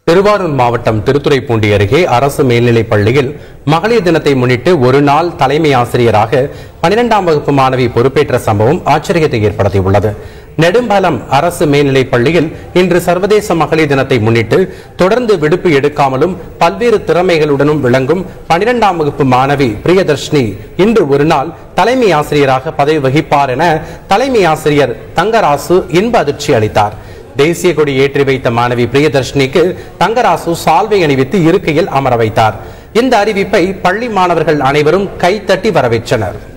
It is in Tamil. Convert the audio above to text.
திருவாரூர் மாவட்டம் திருத்துறைப்பூண்டி அருகே அரசு மேல்நிலைப் பள்ளியில் மகளிர் தினத்தை முன்னிட்டு ஒரு நாள் தலைமை ஆசிரியராக பனிரெண்டாம் வகுப்பு மாணவி பொறுப்பேற்ற சம்பவம் ஆச்சரியத்தை ஏற்படுத்தியுள்ளது நெடும்பாலம் அரசு மேல்நிலைப் பள்ளியில் இன்று சர்வதேச மகளிர் தினத்தை முன்னிட்டு தொடர்ந்து விடுப்பு எடுக்காமலும் பல்வேறு திறமைகளுடனும் விளங்கும் பனிரெண்டாம் வகுப்பு மாணவி பிரியதர்ஷினி இன்று ஒரு நாள் தலைமை ஆசிரியராக பதவி வகிப்பார் என தலைமை ஆசிரியர் தங்கராசு இன்ப அதிர்ச்சி அளித்தார் தேசிய கொடி ஏற்றி வைத்த மாணவி பிரியதர்ஷினிக்கு தங்கராசு சால்வை அணிவித்து இருக்கையில் அமர வைத்தார் இந்த அறிவிப்பை பள்ளி மாணவர்கள் அனைவரும் கைத்தட்டி வரவேற்றனர்